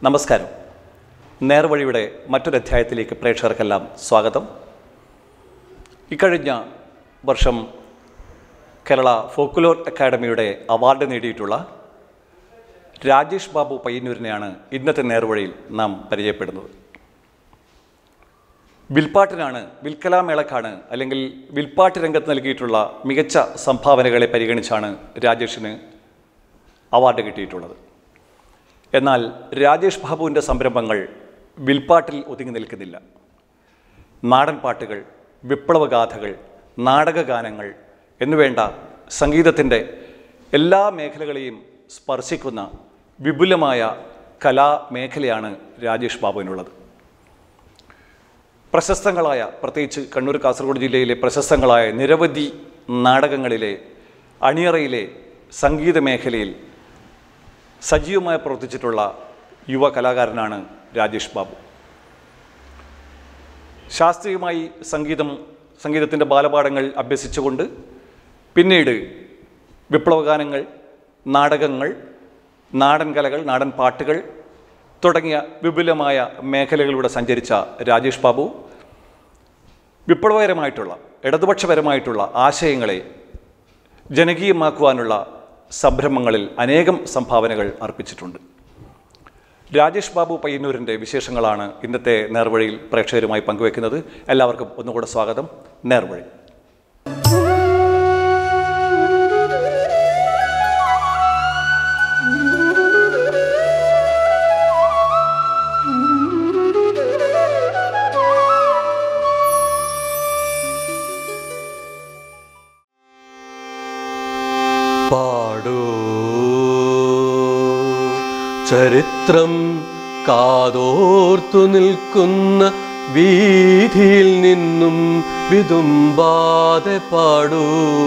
നമസ്കാരം നേർവഴിയുടെ മറ്റൊരു അധ്യായത്തിലേക്ക് പ്രേക്ഷകർക്കെല്ലാം സ്വാഗതം ഇക്കഴിഞ്ഞ വർഷം കേരള ഫോക്കുലോർ അക്കാഡമിയുടെ അവാർഡ് നേടിയിട്ടുള്ള രാജേഷ് ബാബു പയ്യന്നൂരിനെയാണ് ഇന്നത്തെ നേർവഴിയിൽ നാം പരിചയപ്പെടുന്നത് വിൽപ്പാട്ടിനാണ് വിൽക്കലാമേളക്കാണ് അല്ലെങ്കിൽ വിൽപ്പാട്ട് രംഗത്ത് നൽകിയിട്ടുള്ള മികച്ച സംഭാവനകളെ പരിഗണിച്ചാണ് രാജേഷിന് അവാർഡ് കിട്ടിയിട്ടുള്ളത് എന്നാൽ രാജേഷ് ബാബുവിൻ്റെ സംരംഭങ്ങൾ വിൽപ്പാട്ടിൽ ഒതുങ്ങി നിൽക്കുന്നില്ല നാടൻ പാട്ടുകൾ വിപ്ലവഗാഥകൾ നാടകഗാനങ്ങൾ എന്നുവേണ്ട സംഗീതത്തിൻ്റെ എല്ലാ മേഖലകളെയും സ്പർശിക്കുന്ന വിപുലമായ കലാമേഖലയാണ് രാജേഷ് ബാബുവിനുള്ളത് പ്രശസ്തങ്ങളായ പ്രത്യേകിച്ച് കണ്ണൂർ കാസർഗോഡ് ജില്ലയിലെ പ്രശസ്തങ്ങളായ നിരവധി നാടകങ്ങളിലെ അണിയറയിലെ സംഗീത മേഖലയിൽ സജീവമായി പ്രവർത്തിച്ചിട്ടുള്ള യുവ കലാകാരനാണ് രാജേഷ് ബാബു ശാസ്ത്രീയമായി സംഗീതം സംഗീതത്തിൻ്റെ ബാലപാഠങ്ങൾ അഭ്യസിച്ചുകൊണ്ട് പിന്നീട് വിപ്ലവഗാനങ്ങൾ നാടകങ്ങൾ നാടൻ കലകൾ നാടൻ പാട്ടുകൾ തുടങ്ങിയ വിപുലമായ മേഖലകളിലൂടെ സഞ്ചരിച്ച രാജേഷ് ബാബു വിപ്ലവകരമായിട്ടുള്ള ഇടതുപക്ഷപരമായിട്ടുള്ള ആശയങ്ങളെ ജനകീയമാക്കുവാനുള്ള സംരംഭങ്ങളിൽ അനേകം സംഭാവനകൾ അർപ്പിച്ചിട്ടുണ്ട് രാജേഷ് ബാബു പയ്യന്നൂരിൻ്റെ വിശേഷങ്ങളാണ് ഇന്നത്തെ നേർവഴിയിൽ പ്രേക്ഷകരുമായി പങ്കുവെക്കുന്നത് എല്ലാവർക്കും ഒന്നുകൂടെ സ്വാഗതം നേർവഴി പാടൂ ചരിത്രം കാതോർത്തു നിൽക്കുന്ന വീതിയിൽ നിന്നും വിതുമ്പാതെ പാടൂ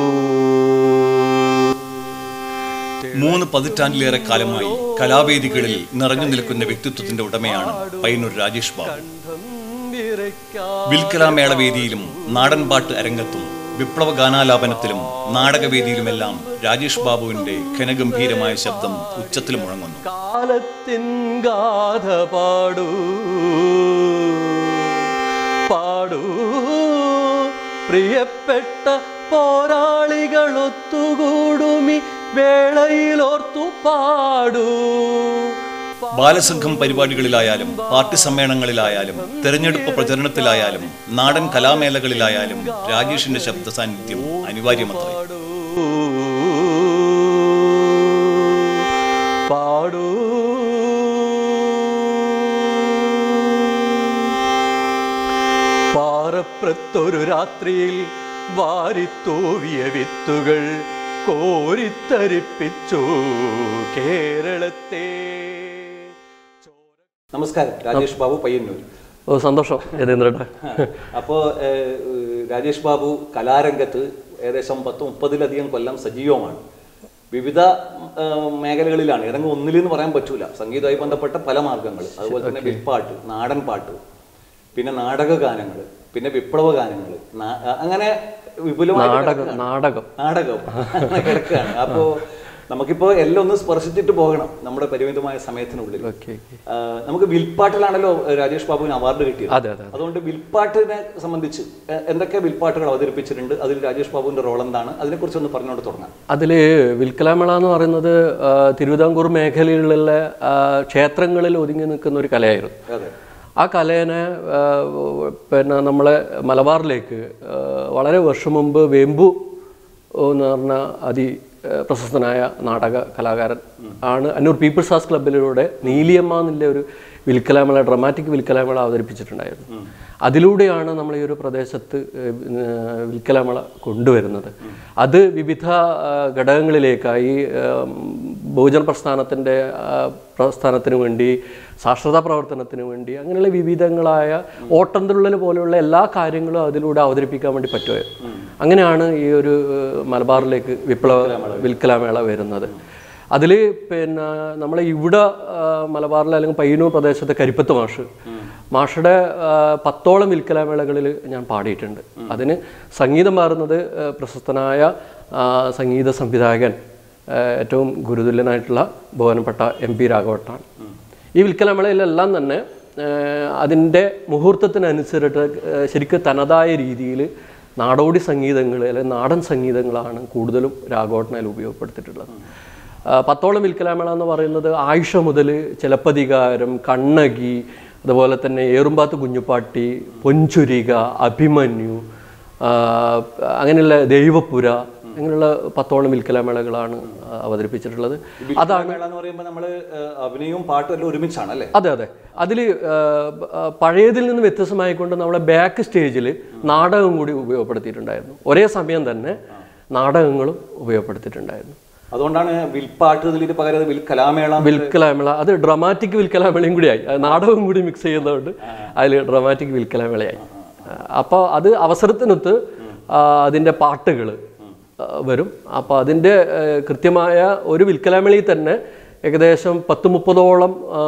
മൂന്ന് പതിറ്റാണ്ടിലേറെ കാലമായി കലാവേദികളിൽ നിറഞ്ഞു നിൽക്കുന്ന വ്യക്തിത്വത്തിന്റെ ഉടമയാണ് പയ്യന്നൂർ രാജേഷ് ബാബു വിൽക്കലാമേള വേദിയിലും നാടൻപാട്ട് അരങ്ങത്തും വിപ്ലവ ഗാനാലാപനത്തിലും നാടകവേദിയിലുമെല്ലാം രാജേഷ് ബാബുവിന്റെ ഘനഗംഭീരമായ ശബ്ദം ഉച്ചത്തിൽ മുഴങ്ങുന്നു കാലത്തിൻ ഗാഥ പാടൂ പാടൂ പ്രിയപ്പെട്ട പോരാളികളൊത്തുകൂടുമി വേളയിലോർത്തു പാടൂ ബാലസംഘം പരിപാടികളിലായാലും പാർട്ടി സമ്മേളനങ്ങളിലായാലും തെരഞ്ഞെടുപ്പ് പ്രചരണത്തിലായാലും നാടൻ കലാമേളകളിലായാലും രാജേഷിന്റെ ശബ്ദ സാന്നിധ്യം അനിവാര്യമത്രേ പാടൂ പാറപ്രത്തൊരു രാത്രിയിൽ വാരിത്തൂവിയ വിത്തുകൾ കോരിത്തരിപ്പിച്ചു കേരളത്തെ നമസ്കാരം രാജേഷ് ബാബു പയ്യന്നൂർ ഓ സന്തോഷം യതീന്ദ്രേട്ടാ അപ്പോൾ രാജേഷ് ബാബു കലാരംഗത്ത് ഏകദേശം പത്ത് മുപ്പതിലധികം കൊല്ലം സജീവമാണ് വിവിധ ഏഹ്, മേഖലകളിലാണ് ഏതെങ്കിലും ഒന്നിലെന്ന് പറയാൻ പറ്റൂല സംഗീതവുമായി ബന്ധപ്പെട്ട പല മാർഗങ്ങൾ അതുപോലെ തന്നെ വിൽപ്പാട്ട് നാടൻ പാട്ട് പിന്നെ നാടക ഗാനങ്ങൾ പിന്നെ വിപ്ലവ ഗാനങ്ങൾ അങ്ങനെ വിപുലമായ നാടകം നാടകം നാടകം അങ്ങനെ കിടക്കുകയാണ് അപ്പോ നമുക്കിപ്പോ എല്ലാം ഒന്ന് സ്പർശിച്ചിട്ട് പോകണം നമ്മുടെ പരിമിതമായ സമയത്തിനുള്ളിൽ ഓക്കെ ആ, നമുക്ക് വിൽപ്പാട്ടിലാണല്ലോ രാജേഷ് ബാബുവിന് അവാർഡ് കിട്ടിയത് അതെ അതെ അതുകൊണ്ട് വിൽപ്പാട്ടിനെ സംബന്ധിച്ച് എ- എന്തൊക്കെ വിൽപ്പാട്ടുകൾ അവതരിപ്പിച്ചിട്ടുണ്ട് അതിൽ രാജേഷ് ബാബുവിന്റെ റോൾ എന്താണ് അതിനെക്കുറിച്ച് ഒന്ന് പറഞ്ഞുകൊണ്ട് തുടങ്ങാം അതിൽ വിൽക്കലാമേള എന്ന് പറയുന്നത് ആ, തിരുവിതാംകൂർ മേഖലയിലുള്ള ആ, ക്ഷേത്രങ്ങളിൽ ഒതുങ്ങി നിൽക്കുന്ന ഒരു കലയായിരുന്നു അതെ ആ കലേനെ ആ, പിന്നെ നമ്മളെ മലബാറിലേക്ക് ആ, വളരെ വർഷം മുമ്പ് വേമ്പു എന്ന് പറഞ്ഞ അതി ആ, പ്രശസ്തനായ നാടക കലാകാരൻ ആണ് അന്നൂർ പീപ്പിൾസ് ആർട്സ് ക്ലബിലൂടെ നീലിയമ്മ എന്നുള്ള ഒരു വിൽക്കലാമേള ഡ്രമാറ്റിക് വിൽക്കലാമേള അവതരിപ്പിച്ചിട്ടുണ്ടായിരുന്നു അതിലൂടെയാണ് നമ്മൾ ഈ ഒരു പ്രദേശത്ത് ഏഹ്, ഏഹ്, വിൽക്കലാമേള കൊണ്ടുവരുന്നത് അത് വിവിധ ആ, ഘടകങ്ങളിലേക്കായി ഏഹ്, ബഹുജന പ്രസ്ഥാനത്തിൻ്റെ ആ, പ്രസ്ഥാനത്തിന് വേണ്ടി സാക്ഷരതാ പ്രവർത്തനത്തിന് വേണ്ടി അങ്ങനെയുള്ള വിവിധങ്ങളായ ഓട്ടംതുള്ളൽ പോലെയുള്ള എല്ലാ കാര്യങ്ങളും അതിലൂടെ അവതരിപ്പിക്കാൻ വേണ്ടി പറ്റുമായിരുന്നു അങ്ങനെയാണ് ഈ ഒരു ഏഹ്, മലബാറിലേക്ക് വിപ്ലവ വിൽക്കലാമേള വരുന്നത് അതിൽ പിന്നെ നമ്മളെ ഇവിടെ ആ, മലബാറിലെ അല്ലെങ്കിൽ പയ്യന്നൂർ പ്രദേശത്തെ കരിപ്പത്ത് മാഷ് മാഷുടെ ആ, പത്തോളം വിൽക്കലാമേളകളിൽ ഞാൻ പാടിയിട്ടുണ്ട് അതിന് സംഗീതം മാറുന്നത് ആ, പ്രശസ്തനായ ആ, സംഗീത സംവിധായകൻ ആ, ഏറ്റവും ഗുരുതുല്യനായിട്ടുള്ള ബഹുമാനപ്പെട്ട എം പി രാഘവട്ടാണ് ഈ വിൽക്കലമേളയിലെല്ലാം തന്നെ ഏഹ്, അതിൻ്റെ മുഹൂർത്തത്തിനനുസരിച്ച് ഏഹ്, ശരിക്കും തനതായ രീതിയിൽ നാടോടി സംഗീതങ്ങൾ അല്ലെങ്കിൽ നാടൻ സംഗീതങ്ങളാണ് കൂടുതലും രാഘവട്ടനയിൽ ഉപയോഗപ്പെടുത്തിയിട്ടുള്ളത് ആ, പത്തോളം വിൽക്കലാമേള എന്ന് പറയുന്നത് ആയിഷ മുതൽ ചിലപ്പതികാരം കണ്ണകി അതുപോലെ തന്നെ ഏറുമ്പാത്ത് കുഞ്ഞുപാട്ടി പൊൻചുരിക അഭിമന്യു ആ, അങ്ങനെയുള്ള ദൈവപുര അങ്ങനെയുള്ള പത്തോളം വിൽക്കലാമേളകളാണ് അവതരിപ്പിച്ചിട്ടുള്ളത് അതാണ് മേള എന്ന് പറയുമ്പോൾ നമ്മൾ അഭിനയവും പാട്ടും എല്ലാം ഒരുമിച്ചാണ് അല്ലേ അതെ അതെ അതിൽ പഴയതിൽ നിന്ന് വ്യത്യസ്തമായിക്കൊണ്ട് നമ്മളെ ബാക്ക് സ്റ്റേജിൽ നാടകം കൂടി ഉപയോഗപ്പെടുത്തിയിട്ടുണ്ടായിരുന്നു ഒരേ സമയം തന്നെ നാടകങ്ങളും ഉപയോഗപ്പെടുത്തിയിട്ടുണ്ടായിരുന്നു അതുകൊണ്ടാണ് വിൽപ്പാട്ട് ഇതിന് പകരം അത് വിൽക്കലാമേള എന്ന് വിൽക്കലാമേള അത് ഡ്രമാറ്റിക് വിൽക്കലാമേളയും കൂടിയായി അത് നാടകവും കൂടി മിക്സ് ചെയ്യുന്നതുകൊണ്ട് അതിൽ ഡ്രമാറ്റിക് വിൽക്കലാമേളയായി അപ്പോൾ അത് അവസരത്തിനൊത്ത് ആ, അതിൻ്റെ പാട്ടുകൾ വരും അപ്പോൾ അതിൻ്റെ ആ, കൃത്യമായ ഒരു വിൽക്കലാമേളയിൽ തന്നെ ഏകദേശം പത്ത് മുപ്പതോളം ആ,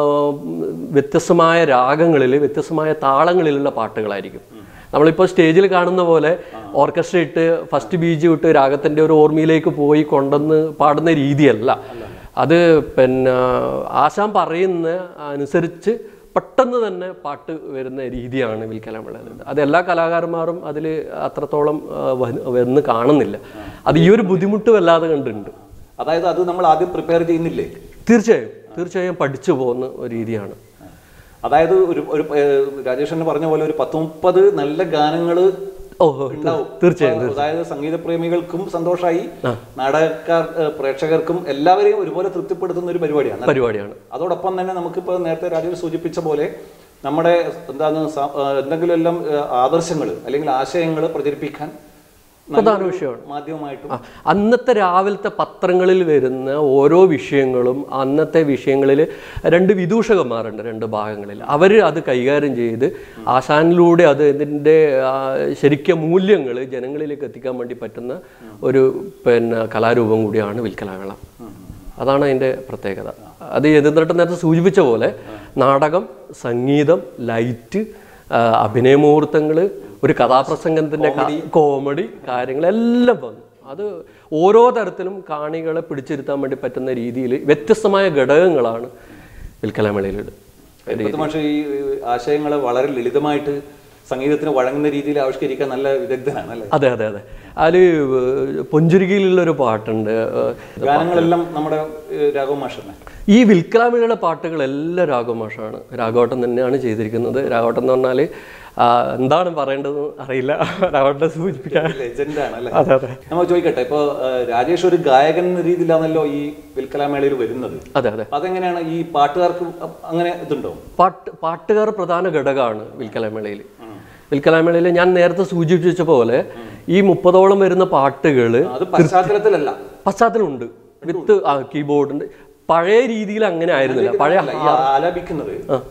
വ്യത്യസ്തമായ രാഗങ്ങളിൽ വ്യത്യസ്തമായ താളങ്ങളിലുള്ള പാട്ടുകളായിരിക്കും നമ്മളിപ്പോൾ സ്റ്റേജിൽ കാണുന്ന പോലെ ഓർക്കസ്ട്ര ഇട്ട് ഫസ്റ്റ് ബീജ് വിട്ട് രാഗത്തിൻ്റെ ഒരു ഓർമ്മയിലേക്ക് പോയി കൊണ്ടുവന്ന് പാടുന്ന രീതിയല്ല അത് പിന്നെ ആശാൻ പറയുന്ന അനുസരിച്ച് പെട്ടെന്ന് തന്നെ പാട്ട് വരുന്ന രീതിയാണ് വിൽക്കലാമുള്ളത് അത് എല്ലാ കലാകാരന്മാരും അതിൽ അത്രത്തോളം ആ, വന്ന് വന്ന് കാണുന്നില്ല അത് ഈ ഒരു ബുദ്ധിമുട്ട് വല്ലാതെ കണ്ടിട്ടുണ്ട് അതായത് അത് നമ്മൾ ആദ്യം പ്രിപ്പയർ ചെയ്യുന്നില്ലേ തീർച്ചയായും തീർച്ചയായും പഠിച്ചു പോകുന്ന ഒരു രീതിയാണ് അതായത് ഒരു ഒരു ഏഹ്, രാജേഷ് തന്നെ പറഞ്ഞ പോലെ ഒരു പത്ത് മുപ്പത് നല്ല ഗാനങ്ങൾ ഓ ഓ, തീർച്ചയായും അതായത് സംഗീതപ്രേമികൾക്കും സന്തോഷമായി നാടകക്കാർ ഏഹ്, പ്രേക്ഷകർക്കും എല്ലാവരെയും ഒരുപോലെ തൃപ്തിപ്പെടുത്തുന്ന ഒരു പരിപാടിയാണ് പരിപാടിയാണ് അതോടൊപ്പം തന്നെ നമുക്കിപ്പോൾ നേരത്തെ രാജേഷ് സൂചിപ്പിച്ച പോലെ നമ്മുടെ എന്താണ് സ- ഏഹ്, എന്തെങ്കിലും എല്ലാം ആദർശങ്ങൾ അല്ലെങ്കിൽ ആശയങ്ങൾ പ്രചരിപ്പിക്കാൻ പ്രധാന വിഷയമാണ് മാധ്യമമായിട്ടും ആ, അന്നത്തെ രാവിലത്തെ പത്രങ്ങളിൽ വരുന്ന ഓരോ വിഷയങ്ങളും അന്നത്തെ വിഷയങ്ങളിൽ രണ്ട് വിദൂഷകന്മാരുണ്ട് രണ്ട് ഭാഗങ്ങളിൽ അവർ അത് കൈകാര്യം ചെയ്ത് ആശാനിലൂടെ അത് ഇതിൻ്റെ ശരിക്കും മൂല്യങ്ങൾ ജനങ്ങളിലേക്ക് എത്തിക്കാൻ വേണ്ടി പറ്റുന്ന ഒരു പിന്നെ കലാരൂപം കൂടിയാണ് വിൽക്കലാമേള അതാണ് അതിൻ്റെ പ്രത്യേകത അത് യതീന്ദ്രട്ടൻ നേരത്തെ സൂചിപ്പിച്ച പോലെ നാടകം സംഗീതം ലൈറ്റ് ആ, അഭിനയമുഹൂർത്തങ്ങൾ ഒരു കഥാപ്രസംഗത്തിൻ്റെ കോമഡി കാര്യങ്ങളെല്ലാം വന്നു അത് ഓരോ തരത്തിലും കാണികളെ പിടിച്ചിരുത്താൻ വേണ്ടി പറ്റുന്ന രീതിയിൽ വ്യത്യസ്തമായ ഘടകങ്ങളാണ് വിൽക്കലാമേളയിൽ ഇപ്പോഴത്തെ പക്ഷേ ഈ ആശയങ്ങളെ വളരെ ലളിതമായിട്ട് സംഗീതത്തിന് വഴങ്ങുന്ന രീതിയിൽ ആവിഷ്കരിക്കാൻ നല്ല വിദഗ്ധനാണ് അല്ലേ അതെ അതെ അതെ അതിൽ പൊഞ്ചുരുകിയിലുള്ളൊരു പാട്ടുണ്ട് ഏഹ്, ഗാനങ്ങളെല്ലാം നമ്മുടെ ഏഹ്, രാഘവ മാഷന്നെ ഈ വിൽക്കലാമിയുടെ പാട്ടുകളെല്ലാം രാഘവമാഷാണ് രാഘവട്ടൻ തന്നെയാണ് ചെയ്തിരിക്കുന്നത് രാഘവട്ടൻ എന്ന് പറഞ്ഞാൽ എന്താണ് പറയേണ്ടതെന്ന് അറിയില്ല രാഘവട്ടൻ സൂചിപ്പിക്കാൻ ലെജൻഡാണ് അല്ലേ അതെ അതെ നമ്മൾ ചോദിക്കട്ടെ ഇപ്പൊ ഏഹ്, രാജേഷ് ഒരു ഗായകൻ എന്ന രീതിയിലാണല്ലോ ഈ വിൽക്കലാമേളയിൽ വരുന്നത് അതെ അതെ അതെങ്ങനെയാണ് ഈ പാട്ടുകാർക്ക് അങ്ങനെ ഇതുണ്ടോ പാട്ട് പാട്ടുകാർ പ്രധാന ഘടകമാണ് വിൽക്കലാമേളയിൽ വിൽക്കലാമേളയിൽ ഞാൻ നേരത്തെ സൂചിപ്പിച്ച പോലെ ഈ മുപ്പതോളം വരുന്ന പാട്ടുകൾ അത് പശ്ചാത്തലത്തിലല്ല പശ്ചാത്തലമുണ്ട് വിത്ത് ആ കീബോർഡുണ്ട് പഴയ രീതിയിൽ അങ്ങനെ ആയിരുന്നില്ല പഴയ അല്ല, ഈ ആലപിക്കുന്നത്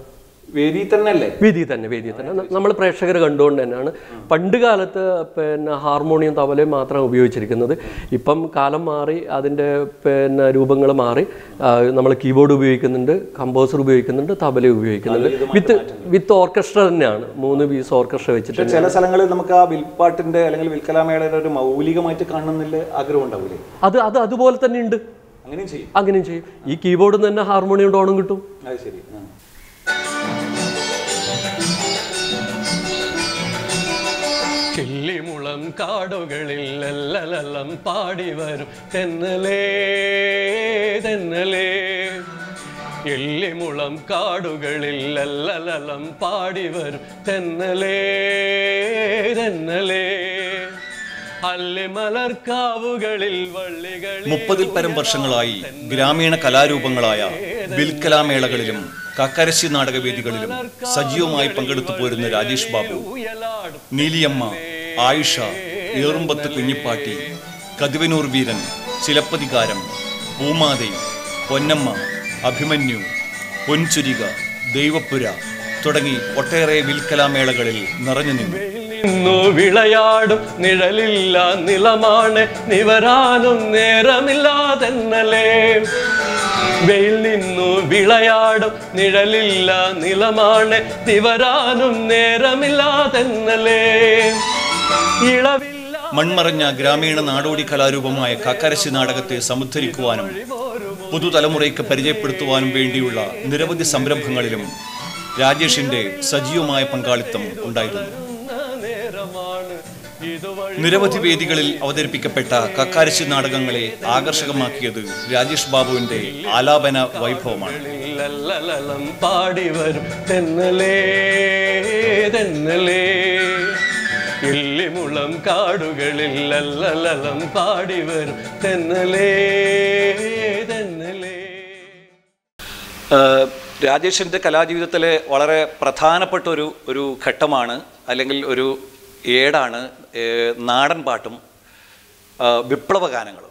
വേദി തന്നെ അല്ലേ വേദി തന്നെ വേദി തന്നെ നമ്മൾ പ്രേക്ഷകർ കണ്ടുകൊണ്ട് തന്നെയാണ് പണ്ട് കാലത്ത് പിന്നെ ഹാർമോണിയം തബലയും മാത്രം ഉപയോഗിച്ചിരിക്കുന്നത് ഇപ്പം കാലം മാറി അതിൻ്റെ പിന്നെ രൂപങ്ങൾ മാറി നമ്മൾ കീബോർഡ് ഉപയോഗിക്കുന്നുണ്ട് കമ്പോസർ ഉപയോഗിക്കുന്നുണ്ട് തബല ഉപയോഗിക്കുന്നുണ്ട് വിത്ത് വിത്ത് ഓർക്കസ്ട്ര തന്നെയാണ് മൂന്ന് പീസ് ഓർക്കസ്ട്ര വെച്ചിട്ട് പക്ഷെ ചില സ്ഥലങ്ങളിൽ നമുക്ക് ആ വിൽപ്പാട്ടിന്റെ അല്ലെങ്കിൽ വിൽക്കലാമേളയുടെ ഒരു മൗലികമായിട്ട് കാണുന്നില്ല ആഗ്രഹം ഉണ്ടാവൂലേ അത് അത് അതുപോലെ തന്നെ ഉണ്ട് അങ്ങനെയും ചെയ്യും അങ്ങനെയും ചെയ്യും ഈ കീബോർഡിൽ നിന്ന് തന്നെ ഹാർമോണിയം ടോണും കിട്ടും അത് ശരി ആ. കിള്ളിമുളം കാടുകളിൽ എല്ലലം പാടി വരും തെന്നലേ തെന്നലേ എല്ലിമുളം കാടുകളിൽ എല്ലലം പാടി വരും തെന്നലേ തെന്നലേ അല്ലിമലർക്കാവുകളിൽ വള്ളികളിൽ മുപ്പതിൽ പരം വർഷങ്ങളായി ഗ്രാമീണ കലാരൂപങ്ങളായ വിൽക്കലാമേളകളിലും കക്കരശി നാടകവേദികളിലും സജീവമായി പങ്കെടുത്തു പോരുന്ന രാജേഷ് ബാബു ഉയലാടും നീലിയമ്മ ആയിഷ ഏറുമ്പത്ത് കുഞ്ഞിപ്പാട്ടി കതിവനൂർ വീരൻ ചിലപ്പതികാരം പൂമാതൈ പൊന്നമ്മ അഭിമന്യു പൊൻചുരിക ദൈവപ്പുര തുടങ്ങി ഒട്ടേറെ വിൽക്കലാമേളകളിൽ നിറഞ്ഞു നിന്നു നിന്നു വിളയാടും നിഴലില്ല നിലമാണ് നിവരാനും നേരമില്ലാതെന്നലേ വെയിൽ നിന്നു വിളയാടും നിഴലില്ല നിലമാണ് നിവരാനും നേരമില്ലാതെന്നലേ ഇളവില്ല മൺമറഞ്ഞ ഗ്രാമീണ നാടോടി കലാരൂപമായ കക്കരശി നാടകത്തെ സമുദ്ധരിക്കുവാനും പുതുതലമുറയ്ക്ക് പരിചയപ്പെടുത്തുവാനും വേണ്ടിയുള്ള നിരവധി സംരംഭങ്ങളിലും രാജേഷിന്റെ സജീവമായ പങ്കാളിത്തം ഉണ്ടായിരുന്നു നിരവധി വേദികളിൽ അവതരിപ്പിക്കപ്പെട്ട കക്കാരശ്ശി നാടകങ്ങളെ ആകർഷകമാക്കിയത് രാജേഷ് ബാബുവിന്റെ ആലാപന വൈഭവമാണ് ലല്ലലലം പാടി വരും തെന്നലേ തെന്നലേ ഇല്ലിമുളം കാടുകളിൽ ലല്ലലലം പാടി വരും തെന്നലേ തെന്നലേ ഏഹ് രാജേഷിൻ്റെ കലാജീവിതത്തിലെ വളരെ പ്രധാനപ്പെട്ട ഒരു ഒരു ഘട്ടമാണ് അല്ലെങ്കിൽ ഒരു ഏടാണ് ഏഹ് നാടൻ പാട്ടും ഏഹ് വിപ്ലവ ഗാനങ്ങളും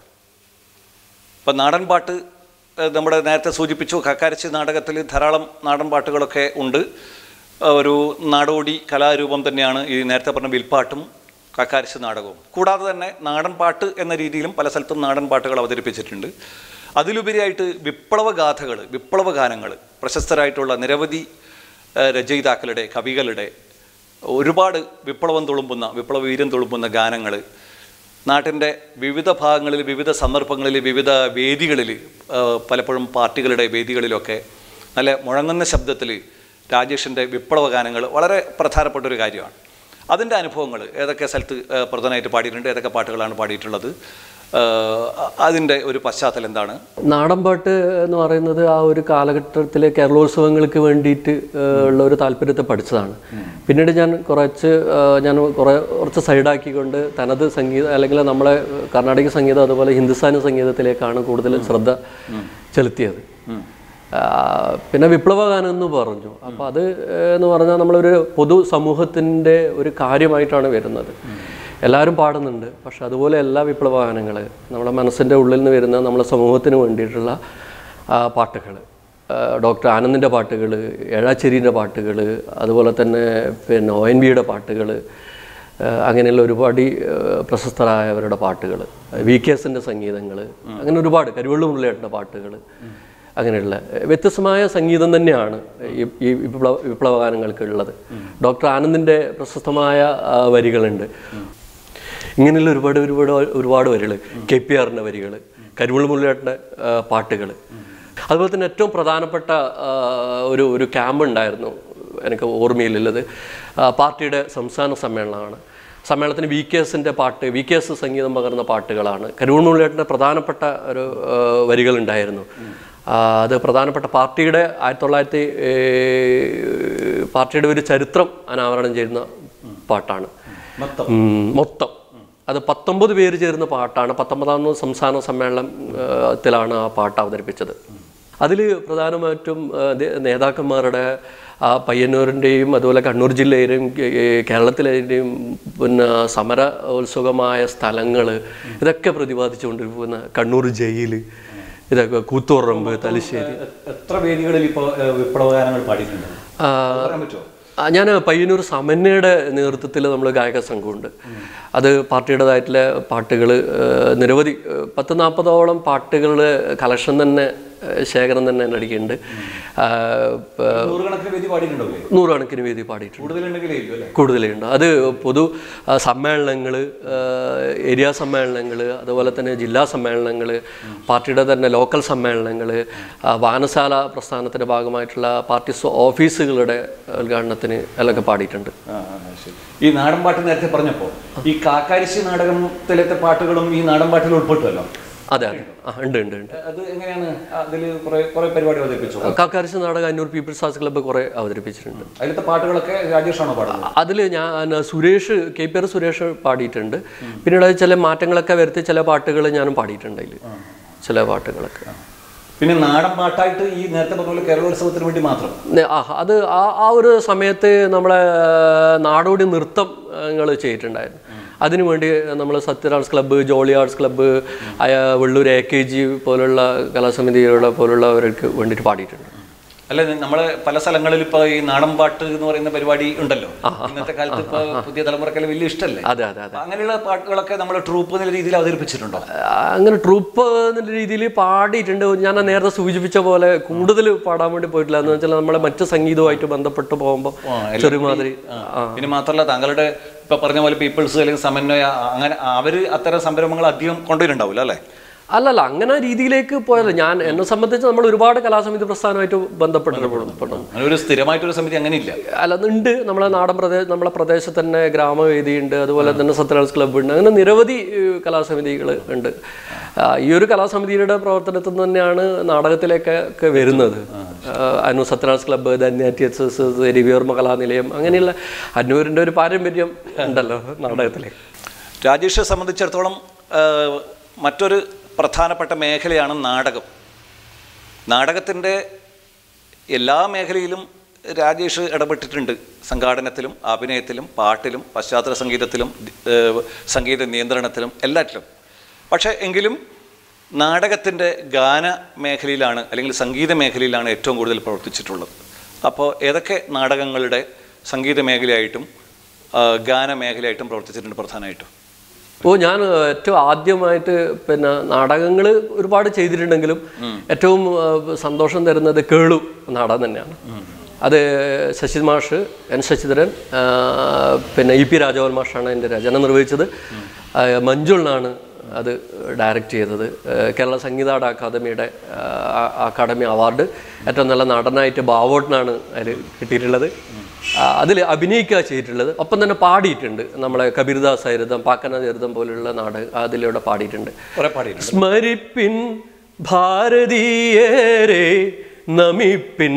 ഇപ്പം നാടൻ പാട്ട് ഏഹ് നമ്മുടെ നേരത്തെ സൂചിപ്പിച്ചു കക്കാരച്ചി നാടകത്തിൽ ധാരാളം നാടൻ പാട്ടുകളൊക്കെ ഉണ്ട് ഏഹ് ഒരു നാടോടി കലാരൂപം തന്നെയാണ് ഈ നേരത്തെ പറഞ്ഞ വിൽപ്പാട്ടും കക്കാരച്ചി നാടകവും കൂടാതെ തന്നെ നാടൻ പാട്ട് എന്ന രീതിയിലും പല സ്ഥലത്തും നാടൻ പാട്ടുകൾ അവതരിപ്പിച്ചിട്ടുണ്ട് അതിലുപരിയായിട്ട് വിപ്ലവ ഗാഥകൾ വിപ്ലവ ഗാനങ്ങൾ പ്രശസ്തരായിട്ടുള്ള നിരവധി ഏഹ് രചയിതാക്കളുടെ കവികളുടെ ഒരുപാട് വിപ്ലവം തുളുമ്പുന്ന വിപ്ലവ വീര്യം തുളുമ്പുന്ന ഗാനങ്ങൾ നാട്ടിൻ്റെ വിവിധ ഭാഗങ്ങളിൽ വിവിധ സന്ദർഭങ്ങളിൽ വിവിധ വേദികളിൽ പലപ്പോഴും പാർട്ടികളുടെ വേദികളിലൊക്കെ നല്ല മുഴങ്ങുന്ന ശബ്ദത്തിൽ രാജേഷിൻ്റെ വിപ്ലവ ഗാനങ്ങൾ വളരെ പ്രധാനപ്പെട്ട ഒരു കാര്യമാണ് അതിൻ്റെ അനുഭവങ്ങൾ ഏതൊക്കെ സ്ഥലത്ത് ഏഹ് പ്രധാനമായിട്ട് പാടിയിട്ടുണ്ട് ഏതൊക്കെ പാട്ടുകളാണ് പാടിയിട്ടുള്ളത് ഏഹ് അതിൻ്റെ ഒരു പശ്ചാത്തലം എന്താണ് നാടൻപാട്ട് എന്ന് പറയുന്നത് ആ ഒരു കാലഘട്ടത്തിലെ കേരളോത്സവങ്ങൾക്ക് വേണ്ടിയിട്ട് ഏഹ്, ഉള്ള ഒരു താല്പര്യത്തെ പഠിച്ചതാണ് പിന്നീട് ഞാൻ കുറച്ച് ഏഹ്, ഞാൻ കുറേ കുറച്ച് സൈഡാക്കിക്കൊണ്ട് തനത് സംഗീതം അല്ലെങ്കിൽ നമ്മളെ കർണാടക സംഗീതം അതുപോലെ ഹിന്ദുസ്ഥാനി സംഗീതത്തിലേക്കാണ് കൂടുതൽ ശ്രദ്ധ ചെലുത്തിയത് ആ, പിന്നെ വിപ്ലവഗാനം എന്ന് പറഞ്ഞു അപ്പോൾ അത് ഏഹ്, എന്ന് പറഞ്ഞാൽ നമ്മളൊരു പൊതു സമൂഹത്തിൻ്റെ ഒരു കാര്യമായിട്ടാണ് വരുന്നത് എല്ലാവരും പാടുന്നുണ്ട് പക്ഷെ അതുപോലെ എല്ലാ വിപ്ലവഗാനങ്ങൾ നമ്മുടെ മനസ്സിൻ്റെ ഉള്ളിൽ നിന്ന് വരുന്ന നമ്മുടെ സമൂഹത്തിന് വേണ്ടിയിട്ടുള്ള പാട്ടുകൾ ഡോക്ടർ ആനന്ദിൻ്റെ പാട്ടുകൾ ഏഴാച്ചേരീൻ്റെ പാട്ടുകൾ അതുപോലെ തന്നെ പിന്നെ ഒ എൻ വിയുടെ പാട്ടുകൾ അങ്ങനെയുള്ള ഒരുപാട് ഏഹ്, പ്രശസ്തരായവരുടെ പാട്ടുകൾ വി കെ എസിൻ്റെ സംഗീതങ്ങൾ അങ്ങനെ ഒരുപാട് കരുവള്ളു മുരളിയേട്ടൻ്റെ പാട്ടുകൾ അങ്ങനെയുള്ള ഏഹ്, വ്യത്യസ്തമായ സംഗീതം തന്നെയാണ് ഈ ഈ വിപ്ലവ വിപ്ലവഗാനങ്ങൾക്കുള്ളത് ഡോക്ടർ ആനന്ദിൻ്റെ പ്രശസ്തമായ ആ, വരികളുണ്ട് ഇങ്ങനെയുള്ള ഒരുപാട് ഒരുപാട് ഒരുപാട് വരികൾ കെ പി ആറിൻ്റെ വരികൾ കരുവൾ മുരളിയേട്ടൻ്റെ പാട്ടുകൾ അതുപോലെ തന്നെ ഏറ്റവും പ്രധാനപ്പെട്ട ആ, ഒരു ഒരു ക്യാമ്പ് ഉണ്ടായിരുന്നു എനിക്ക് ഓർമ്മയിലുള്ളത് ആ, പാർട്ടിയുടെ സംസ്ഥാന സമ്മേളനമാണ് സമ്മേളനത്തിന് വി കെ എസിൻ്റെ പാട്ട് വി കെ എസ് സംഗീതം പകർന്ന പാട്ടുകളാണ് കരുവൾ മുരളിയേട്ടൻ്റെ പ്രധാനപ്പെട്ട ഒരു ആ, വരികളുണ്ടായിരുന്നു ആ, അത് പ്രധാനപ്പെട്ട പാർട്ടിയുടെ ആയിരത്തി തൊള്ളായിരത്തി ഏ, പാർട്ടിയുടെ ഒരു ചരിത്രം അനാവരണം ചെയ്യുന്ന പാട്ടാണ് മൊത്തം ഉം, മൊത്തം അത് പത്തൊമ്പത് പേര് ചേരുന്ന പാട്ടാണ് പത്തൊമ്പതാമത് സംസ്ഥാന സമ്മേളനത്തിലാണ് ആ പാട്ട് അവതരിപ്പിച്ചത് അതിൽ പ്രധാനമായിട്ടും ആ, ദേ- നേതാക്കന്മാരുടെ ആ പയ്യന്നൂരിൻ്റെയും അതുപോലെ കണ്ണൂർ ജില്ലയിലെയും കേ- കേരളത്തിലെയും പിന്നെ സമര ഉത്സുകമായ സ്ഥലങ്ങൾ ഇതൊക്കെ പ്രതിപാദിച്ചുകൊണ്ടിരിക്കുന്ന കണ്ണൂർ ജയിൽ ഇതൊക്കെ കൂത്തുറമ്പ് തലശ്ശേരി എ- എത്ര വേദികളിൽ ഇപ്പോൾ വിപ്ലവ ഗാനങ്ങൾ പാടിയിട്ടുണ്ട് ആ, അത് പറയാൻ പറ്റുമോ ആ, ഞാൻ പയ്യന്നൂർ സമന്വയുടെ നേതൃത്വത്തിൽ നമ്മൾ ഗായക സംഘമുണ്ട് അത് പാർട്ടിയുടേതായിട്ടുള്ള പാട്ടുകൾ നിരവധി ഏഹ്, പത്ത് നാൽപ്പതോളം പാട്ടുകളുടെ കളക്ഷൻ തന്നെ ഏഹ്, ശേഖരം തന്നെ എൻ്റെ അടിക്കുന്നുണ്ട് ആ, പ- നൂറുകണക്കിന് വേദി പാടിയിട്ടുണ്ടാവില്ലേ നൂറുകണക്കിന് വേദി പാടിയിട്ടുണ്ട് കൂടുതലുണ്ടെങ്കിലേ ഇല്ലൂ അല്ലേ കൂടുതലുണ്ട് അത് പൊതു സമ്മേളനങ്ങൾ ഏരിയ സമ്മേളനങ്ങൾ അതുപോലെ തന്നെ ജില്ലാ സമ്മേളനങ്ങൾ പാർട്ടിയുടെ തന്നെ ലോക്കൽ സമ്മേളനങ്ങൾ വായനശാല പ്രസ്ഥാനത്തിൻ്റെ ഭാഗമായിട്ടുള്ള പാർട്ടി സ്വ- ഓഫീസുകളുടെ ഉദ്ഘാടനത്തിന് എല്ലൊക്കെ പാടിയിട്ടുണ്ട് ആ, ആ, ശരി. ഈ നാടൻ പാട്ട് നേരത്തെ പറഞ്ഞപ്പോൾ ഈ കാക്കാരിശി നാടകത്തിലത്തെ പാട്ടുകളും ഈ നാടൻ പാട്ടിൽ ഉൾപ്പെട്ടുമല്ലോ അതെ അതെ ആ ഉണ്ട് ഉണ്ട് ഉണ്ട് അത് എങ്ങനെയാണ് അതിൽ കുറെ കുറെ പരിപാടി അവതരിപ്പിച്ചു കാക്കാരിശ് നാടകം അന്നൂർ പീപ്പിൾസ് ആർട്സ് ക്ലബ്ബ് കുറേ അവതരിപ്പിച്ചിട്ടുണ്ട് അതിലത്തെ പാട്ടുകളൊക്കെ രാജേഷാണോ പാടുന്നത് അതിൽ ഞാൻ Suresh K P R Suresh പാടിയിട്ടുണ്ട് പിന്നീട് അത് ചില മാറ്റങ്ങളൊക്കെ വരുത്തി ചില പാട്ടുകൾ ഞാനും പാടിയിട്ടുണ്ട് അതിൽ ചില പാട്ടുകളൊക്കെ പിന്നെ നാടൻ പാട്ടായിട്ട് ഈ നേരത്തെ പറഞ്ഞ പോലെ കേരളോത്സവത്തിന് വേണ്ടി മാത്രം നെ- ആ, അത് ആ ആ ഒരു സമയത്ത് നമ്മളെ നാടോടി നൃത്തങ്ങൾ ചെയ്തിട്ടുണ്ടായിരുന്നു അതിനുവേണ്ടി നമ്മൾ Satya arts club Jolly arts club അയ വെള്ളൂർ എ കെ ജി പോലുള്ള കലാസമിതികളുടെ പോലുള്ളവർക്ക് വേണ്ടിയിട്ട് പാടിയിട്ടുണ്ട് അല്ല നമ്മളെ പല സ്ഥലങ്ങളിൽ ഇപ്പൊ ഈ നാടൻ പാട്ട് എന്ന് പറയുന്ന പരിപാടി ഉണ്ടല്ലോ ഇന്നത്തെ കാലത്ത് ഇപ്പൊ പുതിയ തലമുറക്കെല്ലാം വലിയ ഇഷ്ടമല്ലേ അതെ അതെ അതെ അപ്പൊ അങ്ങനെയുള്ള പാട്ടുകളൊക്കെ നമ്മൾ ട്രൂപ്പ് എന്നുള്ള രീതിയിൽ അവതരിപ്പിച്ചിട്ടുണ്ടോ അങ്ങനെ ട്രൂപ്പ് എന്നുള്ള രീതിയിൽ പാടിയിട്ടുണ്ട് ഞാൻ നേരത്തെ സൂചിപ്പിച്ച പോലെ കൂടുതൽ പാടാൻ വേണ്ടി പോയിട്ടില്ല എന്ന് വെച്ചാൽ നമ്മളെ മറ്റ് സംഗീതവുമായിട്ട് ബന്ധപ്പെട്ട് പോകുമ്പോൾ ചെറുമാതിരി ആ. പിന്നെ മാത്രമല്ല താങ്കളുടെ ഇപ്പൊ പറഞ്ഞ പോലെ പീപ്പിൾസ് അല്ലെങ്കിൽ സമന്വയ അങ്ങനെ അവര് അത്തരം സംരംഭങ്ങൾ അധികം കൊണ്ടുവരുന്നുണ്ടാവില്ല അല്ലേ അല്ലല്ല അങ്ങനെ രീതിയിലേക്ക് പോയല്ല ഞാൻ എന്നെ സംബന്ധിച്ച് നമ്മൾ ഒരുപാട് കലാസമിതി പ്രസ്ഥാനമായിട്ട് ബന്ധപ്പെട്ടിട്ടുണ്ട് അങ്ങനെ ഒരു സ്ഥിരമായിട്ടൊരു സമിതി അങ്ങനെ ഇല്ല അല്ല ഉണ്ട് നമ്മളെ നാടൻ പ്രദേശം നമ്മളെ പ്രദേശത്ത് തന്നെ ഗ്രാമവേദി ഉണ്ട് അതുപോലെ തന്നെ സത്രാസ് ക്ലബ്ബ് ഉണ്ട് അങ്ങനെ നിരവധി കലാസമിതികൾ ഉണ്ട് ആ, ഈ ഒരു കലാസമിതിയുടെ പ്രവർത്തനത്തിൽ നിന്ന് തന്നെയാണ് നാടകത്തിലേക്ക് ഒക്കെ വരുന്നത് ആ, അന്നൂർ സത്രാസ് ക്ലബ്ബ് ധന്യാറ്റി എസ് എസ് രവിവർമ്മ കലാനിലയം അങ്ങനെയുള്ള അന്നൂരിൻ്റെ ഒരു പാരമ്പര്യം ഉണ്ടല്ലോ നാടകത്തിലേക്ക് രാജേഷെ സംബന്ധിച്ചിടത്തോളം ആ, മറ്റൊരു പ്രധാനപ്പെട്ട മേഖലയാണ് നാടകം നാടകത്തിൻ്റെ എല്ലാ മേഖലയിലും രാജേഷ് ഇടപെട്ടിട്ടുണ്ട് സംഘാടനത്തിലും അഭിനയത്തിലും പാട്ടിലും പശ്ചാത്തല സംഗീതത്തിലും ഏഹ്, സംഗീത നിയന്ത്രണത്തിലും എല്ലാറ്റിലും പക്ഷേ എങ്കിലും നാടകത്തിൻ്റെ ഗാന മേഖലയിലാണ് അല്ലെങ്കിൽ സംഗീത മേഖലയിലാണ് ഏറ്റവും കൂടുതൽ പ്രവർത്തിച്ചിട്ടുള്ളത് അപ്പോൾ ഏതൊക്കെ നാടകങ്ങളുടെ സംഗീത മേഖലയായിട്ടും ആ, ഗാന മേഖലയായിട്ടും പ്രവർത്തിച്ചിട്ടുണ്ട് പ്രധാനമായിട്ടും ഓ ഞാൻ ഏറ്റവും ആദ്യമായിട്ട് പിന്നെ നാടകങ്ങൾ ഒരുപാട് ചെയ്തിട്ടുണ്ടെങ്കിലും ഏറ്റവും ആ, സന്തോഷം തരുന്നത് കേളു നാടകം തന്നെയാണ് അത് ശശി മാഷ് എൻ ശശിധരൻ ആ, പിന്നെ ഇ പി രാജവൻ മാഷാണ് എൻ്റെ രചന നിർവഹിച്ചത് ആ, മഞ്ജുളിനാണ് അത് ഡയറക്റ്റ് ചെയ്തത് ആ, കേരള സംഗീതാട അക്കാദമിയുടെ ആ, അക്കാദമി അവാർഡ് ഏറ്റവും നല്ല നടനായിട്ട് ബാവോട്ടിനാണ് അതിൽ കിട്ടിയിട്ടുള്ളത് അതിൽ അഭിനയിക്കുക ചെയ്തിട്ടുള്ളത് ഒപ്പം തന്നെ പാടിയിട്ടുണ്ട് നമ്മളെ കബീർദാസ് ആയിരുതം പാക്കന തീർത്ഥം പോലുള്ള നാടകം അതിലൂടെ പാടിയിട്ടുണ്ട് കുറെ പാടിയിട്ടുണ്ട് സ്മരിപ്പിൻ ഭാരതീയരെ നമിപ്പിൻ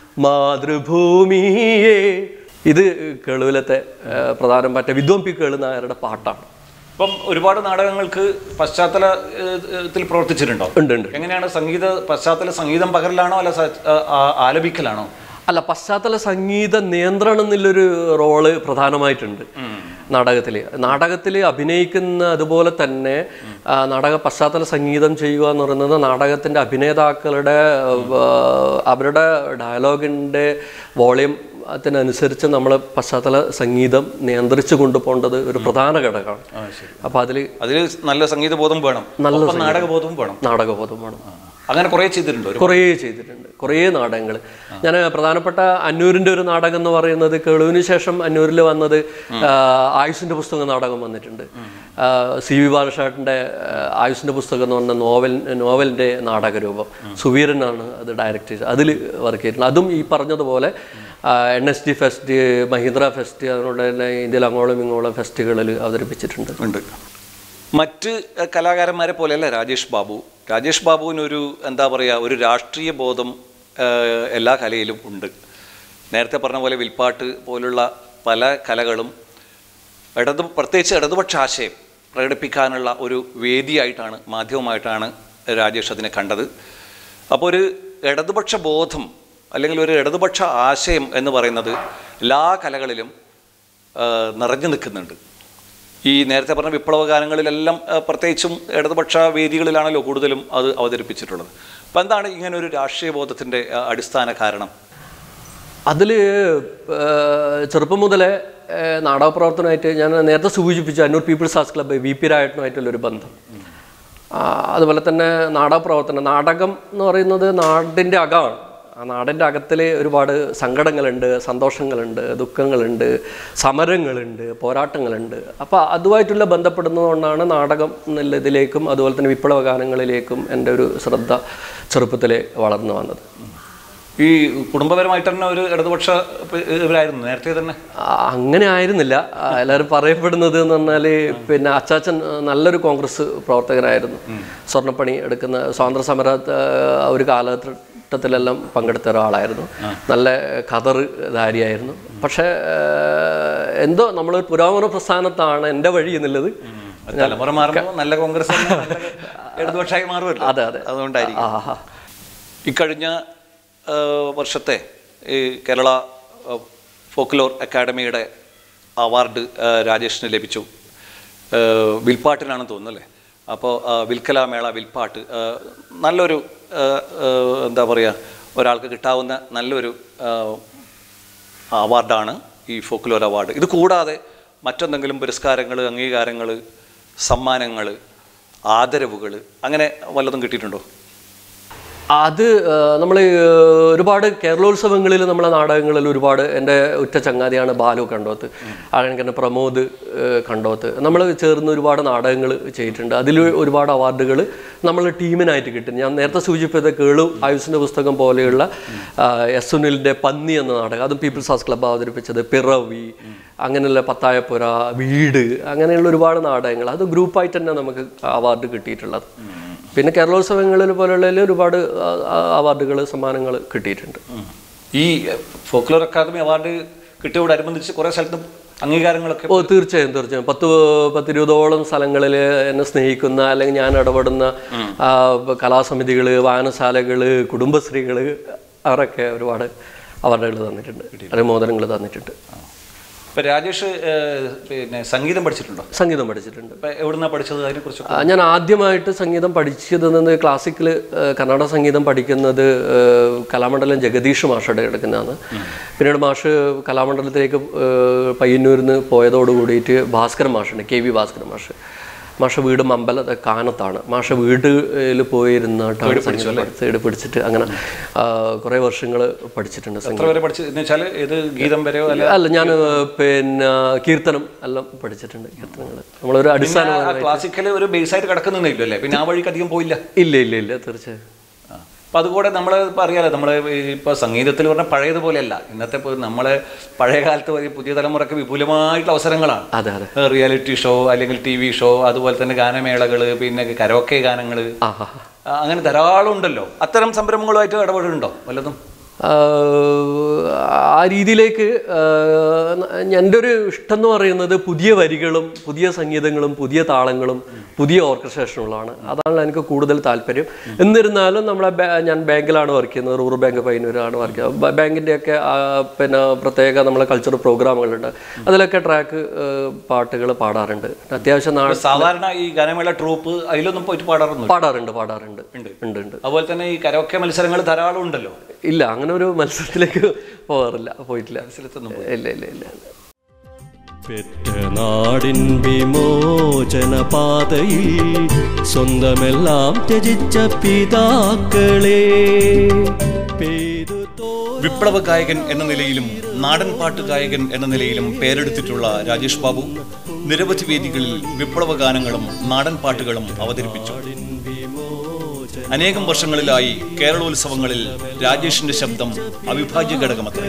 മാതൃഭൂമിയെ ഇത് കേളുവിലത്തെ ആ, പ്രധാനം മറ്റേ വിദ്വാൻ പി കേളു നായരുടെ പാട്ടാണ് ഇപ്പം ഒരുപാട് നാടകങ്ങൾക്ക് പശ്ചാത്തലത്തിൽ പ്രവർത്തിച്ചിട്ടുണ്ടോ ഉണ്ട് ഉണ്ട് എങ്ങനെയാണ് സംഗീത പശ്ചാത്തല സംഗീതം പകരലാണോ അല്ല സ- ആ- ആ- ആലപിക്കലാണോ അല്ല പശ്ചാത്തല സംഗീത നിയന്ത്രണം എന്നുള്ളൊരു റോള് പ്രധാനമായിട്ടുണ്ട് നാടകത്തിൽ നാടകത്തിൽ അഭിനയിക്കുന്ന അതുപോലെ തന്നെ ആ, നാടക പശ്ചാത്തല സംഗീതം ചെയ്യുക എന്ന് പറയുന്നത് നാടകത്തിൻ്റെ അഭിനേതാക്കളുടെ ആ, അവരുടെ ഡയലോഗിൻ്റെ വോളിയം അതിനനുസരിച്ച് നമ്മൾ പശ്ചാത്തല സംഗീതം നിയന്ത്രിച്ചു കൊണ്ടുപോകേണ്ടത് ഒരു പ്രധാന ഘടകമാണ് അപ്പോൾ അതിൽ അതിൽ നല്ല സംഗീത ബോധം വേണം നല്ല ഒപ്പം നാടകബോധവും വേണം നാടകബോധം വേണം അങ്ങനെ കുറേ ചെയ്തിട്ടുണ്ടോ ഒരു- കുറേ ചെയ്തിട്ടുണ്ട് കുറേ നാടകങ്ങൾ ഞാൻ പ്രധാനപ്പെട്ട അന്നൂരിൻ്റെ ഒരു നാടകം എന്ന് പറയുന്നത് കേളുവിന് ശേഷം അന്നൂരിൽ വന്നത് ആ, ആയുസിൻ്റെ പുസ്തകം നാടകം വന്നിട്ടുണ്ട് ആ, സി വി ബാലഷാട്ടിൻ്റെ ആയുസിൻ്റെ പുസ്തകം എന്ന് പറഞ്ഞ നോവൽ നോവലിൻ്റെ നാടകരൂപം സുവീരനാണ് അത് ഡയറക്റ്റ് ചെയ്തത് അതിൽ വർക്ക് ചെയ്തിട്ടുണ്ട് അതും ഈ പറഞ്ഞതുപോലെ N S D fest Mahindra fest അതുകൊണ്ട് തന്നെ ഇന്ത്യയിൽ അങ്ങോളം ഇങ്ങോളം ഫെസ്റ്റുകളിൽ അവതരിപ്പിച്ചിട്ടുണ്ട് ഉണ്ട് മറ്റ് എഹ്, കലാകാരന്മാരെ പോലെയല്ല രാജേഷ് ബാബു രാജേഷ് ബാബുവിനൊരു എന്താ പറയുക ഒരു രാഷ്ട്രീയ ബോധം ഏഹ്, എല്ലാ കലയിലും ഉണ്ട് നേരത്തെ പറഞ്ഞ പോലെ വിൽപ്പാട്ട് പോലുള്ള പല കലകളും ഇടതു പ്രത്യേകിച്ച് ഇടതുപക്ഷ ആശയം പ്രകടിപ്പിക്കാനുള്ള ഒരു വേദിയായിട്ടാണ് മാധ്യമമായിട്ടാണ് രാജേഷ് അതിനെ കണ്ടത് അപ്പോൾ ഒരു ഇടതുപക്ഷ ബോധം അല്ലെങ്കിൽ ഒരു ഇടതുപക്ഷ ആശയം എന്ന് പറയുന്നത് എല്ലാ കലകളിലും ആ, നിറഞ്ഞു നിൽക്കുന്നുണ്ട് ഈ നേരത്തെ പറഞ്ഞ വിപ്ലവ ഗാനങ്ങളിലെല്ലാം ആ, പ്രത്യേകിച്ചും ഇടതുപക്ഷ വേദികളിലാണല്ലോ കൂടുതലും അത് അവതരിപ്പിച്ചിട്ടുള്ളത് അപ്പം എന്താണ് ഇങ്ങനെ ഒരു രാഷ്ട്രീയ ബോധത്തിൻ്റെ ആ, അടിസ്ഥാന കാരണം അതിൽ ചെറുപ്പം മുതലേ ഏഹ്, നാടകപ്രവർത്തനമായിട്ട് ഞാൻ നേരത്തെ സൂചിപ്പിച്ചു Annur people's arts club V P രായട്ടനുമായിട്ടുള്ളൊരു ബന്ധം ആ, അതുപോലെ തന്നെ നാടകപ്രവർത്തനം നാടകം എന്ന് പറയുന്നത് നാടിൻ്റെ അകമാണ് ആ നാടിൻ്റെ അകത്തിൽ ഒരുപാട് സങ്കടങ്ങളുണ്ട് സന്തോഷങ്ങളുണ്ട് ദുഃഖങ്ങളുണ്ട് സമരങ്ങളുണ്ട് പോരാട്ടങ്ങളുണ്ട് അപ്പോൾ അതുമായിട്ടുള്ള ബന്ധപ്പെടുന്നതുകൊണ്ടാണ് നാടകം എന്നുള്ള ഇതിലേക്കും അതുപോലെ തന്നെ വിപ്ലവ ഗാനങ്ങളിലേക്കും എൻ്റെ ഒരു ശ്രദ്ധ ചെറുപ്പത്തിലെ വളർന്നു വന്നത് ഈ കുടുംബപരമായിട്ട് തന്നെ ഒരു ഇടതുപക്ഷ പ- ഇവരായിരുന്നു നേരത്തെ തന്നെ ആ, അങ്ങനെ ആയിരുന്നില്ല ആ, എല്ലാവരും പറയപ്പെടുന്നത് എന്ന് പറഞ്ഞാൽ പിന്നെ അച്ചാച്ചൻ ആ, നല്ലൊരു കോൺഗ്രസ് പ്രവർത്തകനായിരുന്നു സ്വർണ്ണപ്പണി എടുക്കുന്ന സ്വാതന്ത്ര്യ സമര ആ, ഒരു കാലഘട്ടത്തിലെല്ലാം പങ്കെടുത്ത ഒരാളായിരുന്നു നല്ല ഖദർ ധാരിയായിരുന്നു പക്ഷേ ആ, എന്തോ നമ്മളൊരു പുരോഗമന പ്രസ്ഥാനത്താണ് എൻ്റെ വഴി എന്നുള്ളത് തലമുറ മാറുമ്പോൾ നല്ല കോൺഗ്രസ് തന്നെ നല്ല ഇടതുപക്ഷമായി മാറുമല്ലോ അതെ അതെ അതുകൊണ്ടായിരിക്കും ആഹാ ഇക്കഴിഞ്ഞ ആ, വർഷത്തെ ഈ കേരള ആ, ഫോക്ലോർ അക്കാഡമിയുടെ അവാർഡ് ആ, രാജേഷിന് ലഭിച്ചു ആ, വിൽപ്പാട്ടിനാണെന്ന് തോന്നുന്നു അല്ലേ അപ്പോൾ ആ, വിൽക്കലാമേള വിൽപ്പാട്ട് ആ, നല്ലൊരു ആ, ആ, എന്താ പറയുക ഒരാൾക്ക് കിട്ടാവുന്ന നല്ലൊരു ആ, അവാർഡാണ് ഈ ഫോക്ലോർ അവാർഡ് ഇത് കൂടാതെ മറ്റെന്തെങ്കിലും പുരസ്കാരങ്ങൾ അംഗീകാരങ്ങൾ സമ്മാനങ്ങൾ ആദരവുകൾ അങ്ങനെ വല്ലതും കിട്ടിയിട്ടുണ്ടോ അത് നമ്മൾ ഒരുപാട് കേരളോത്സവങ്ങളിൽ നമ്മളെ നാടകങ്ങളിൽ ഒരുപാട് എൻ്റെ ഉറ്റ ചങ്ങാതിയാണ് ബാലു കണ്ടോത്ത് അങ്ങനെ പ്രമോദ് ഏഹ്, കണ്ടോത്ത് നമ്മൾ ചേർന്ന് ഒരുപാട് നാടകങ്ങൾ ചെയ്തിട്ടുണ്ട് അതിൽ ഒരുപാട് അവാർഡുകൾ നമ്മൾ ടീമിനായിട്ട് കിട്ടും ഞാൻ നേരത്തെ സൂചിപ്പിച്ച കേളു ആയുസിൻ്റെ പുസ്തകം പോലെയുള്ള ആ, എസ് സുനിലിൻ്റെ പന്നി എന്ന നാടകം അതും പീപ്പിൾസ് ഹൗസ് ക്ലബ്ബ് അവതരിപ്പിച്ചത് പിറവി അങ്ങനെയുള്ള പത്തായപ്പുര വീട് അങ്ങനെയുള്ള ഒരുപാട് നാടകങ്ങൾ അത് ഗ്രൂപ്പായിട്ട് തന്നെ നമുക്ക് അവാർഡ് കിട്ടിയിട്ടുള്ളത് പിന്നെ കേരളോത്സവങ്ങളിൽ പോലുള്ളതിൽ ഒരുപാട് അവാർഡുകൾ സമ്മാനങ്ങൾ കിട്ടിയിട്ടുണ്ട് ഈ ഫോക്ലോർ അക്കാദമി അവാർഡ് കിട്ടിയോടനുബന്ധിച്ച് കുറെ സ്ഥലത്ത് അംഗീകാരങ്ങളൊക്കെ ഓ തീർച്ചയായും തീർച്ചയായും പത്ത് പത്തിരുപതോളം സ്ഥലങ്ങളിൽ എന്നെ സ്നേഹിക്കുന്ന അല്ലെങ്കിൽ ഞാൻ ഇടപെടുന്ന ആ, കലാസമിതികൾ വായനശാലകൾ കുടുംബശ്രീകൾ അവരൊക്കെ ഒരുപാട് അവാർഡുകൾ തന്നിട്ടുണ്ട് അനുമോദനങ്ങൾ തന്നിട്ടുണ്ട് ഇപ്പൊ രാജേഷ് ഏഹ്, പിന്നെ സംഗീതം പഠിച്ചിട്ടുണ്ടോ സംഗീതം പഠിച്ചിട്ടുണ്ട് ഇപ്പൊ എവിടുന്നാ പഠിച്ചത് അതിനെ കുറിച്ച് ആ, ഞാൻ ആദ്യമായിട്ട് സംഗീതം പഠിച്ചത് ക്ലാസിക്കൽ കർണാടക സംഗീതം പഠിക്കുന്നത് ഏഹ്, കലാമണ്ഡലം ജഗദീഷ് മാഷയുടെ എടുക്കുന്നതാണ് പിന്നീട് മാഷ് കലാമണ്ഡലത്തിലേക്ക് ഏഹ്, പയ്യന്നൂരിൽ നിന്ന് പോയതോട് കൂടിയിട്ട് ഭാസ്കരൻ മാഷുണ്ട് കെ വി ഭാസ്കരൻ മാഷ് മാഷ വീട് മമ്പല കാനത്താണ് മാഷ വീട്ടിൽ പോയിരുന്നിട്ടാണ് സംഗീതം പഠിച്ചത് പിടിച്ചിട്ട് അങ്ങനെ കുറേ വർഷങ്ങൾ പഠിച്ചിട്ടുണ്ട് സംഗീതം എത്ര വരെ പഠിച്ചു എന്ന് വെച്ചാൽ ഇത് ഗീതം വരെയോ അല്ല അല്ല ഞാൻ പിന്നെ കീർത്തനം എല്ലാം പഠിച്ചിട്ടുണ്ട് കീർത്തനങ്ങൾ നമ്മളൊരു അടിസ്ഥാന ക്ലാസിക്കല് ഒരു ബേസ് ആയിട്ട് കിടക്കുന്നില്ലല്ലോ അല്ലേ പിന്നെ ആ വഴിക്ക് അധികം പോയില്ല ഇല്ല ഇല്ല ഇല്ല തീർച്ചയായും ആ. അപ്പൊ അതുകൂടെ നമ്മൾ ഇപ്പൊ അറിയാലോ നമ്മള് ഇപ്പൊ സംഗീതത്തിൽ പറഞ്ഞ പഴയതുപോലെയല്ല ഇന്നത്തെ ഇപ്പൊ നമ്മള് പഴയ കാലത്ത് വരെ പുതിയ തലമുറക്ക് വിപുലമായിട്ടുള്ള അവസരങ്ങളാണ് അതെ അതെ റിയാലിറ്റി ഷോ അല്ലെങ്കിൽ ടി വി ഷോ അതുപോലെ തന്നെ ഗാനമേളകള് പിന്നെ കരോക്കെ ഗാനങ്ങള് ആ ആ ആ, അങ്ങനെ ധാരാളം ഉണ്ടല്ലോ അത്തരം സംരംഭങ്ങളുമായിട്ട് ഇടപെടുന്നുണ്ടോ വല്ലതും ആഹ് ആ രീതിയിലേക്ക് ആഹ് എൻ്റെ ഒരു ഇഷ്ടം എന്ന് പറയുന്നത് പുതിയ വരികളും പുതിയ സംഗീതങ്ങളും പുതിയ താളങ്ങളും പുതിയ ഓർക്കസ്ട്രേഷനുകളാണ് അതാണ് എനിക്ക് കൂടുതൽ താല്പര്യം എന്നിരുന്നാലും നമ്മളെ ബാ- ഞാൻ ബാങ്കിലാണ് വർക്ക് ചെയ്യുന്നത് റൂറൽ ബാങ്ക് പയ്യന്നൂരാണ് വർക്ക് ചെയ്യുന്നത് ബാങ്കിൻ്റെയൊക്കെ പിന്നെ പ്രത്യേക നമ്മളെ കൾച്ചറൽ പ്രോഗ്രാമുകളുണ്ട് അതിലൊക്കെ ട്രാക്ക് പാട്ടുകൾ പാടാറുണ്ട് അത്യാവശ്യം നാളെ സാധാരണ ഈ ഗാനമേള ട്രൂപ്പ് അതിലൊന്നും പോയിട്ട് പാടാറൊന്നും പാടാറുണ്ട് പാടാറുണ്ട് ഉണ്ട് ഉണ്ട് അതുപോലെ തന്നെ ഈ കരോക്കെ മത്സരങ്ങൾ ധാരാളം ഉണ്ടല്ലോ ഇല്ല അങ്ങനെ ഒരു മത്സരത്തിലേക്ക് പോകാറില്ല പോയിട്ടില്ല മത്സരത്തൊന്നും ഇല്ല ഇല്ല ഇല്ല പെറ്റ നാടിൻ വിമോചന പാതയിൽ സ്വന്തമെല്ലാം ത്യജിച്ച പിതാക്കളെ പെയ്തു തോ വിപ്ലവ ഗായകൻ എന്ന നിലയിലും നാടൻ പാട്ട് ഗായകൻ എന്ന നിലയിലും പേരെടുത്തിട്ടുള്ള രാജേഷ് ബാബു നിരവധി വേദികളിൽ വിപ്ലവ ഗാനങ്ങളും നാടൻ പാട്ടുകളും അവതരിപ്പിച്ചു അനേകം വർഷങ്ങളിലായി കേരളോത്സവങ്ങളിൽ രാജേഷിന്റെ ശബ്ദം അവിഭാജ്യ ഘടകമത്രേ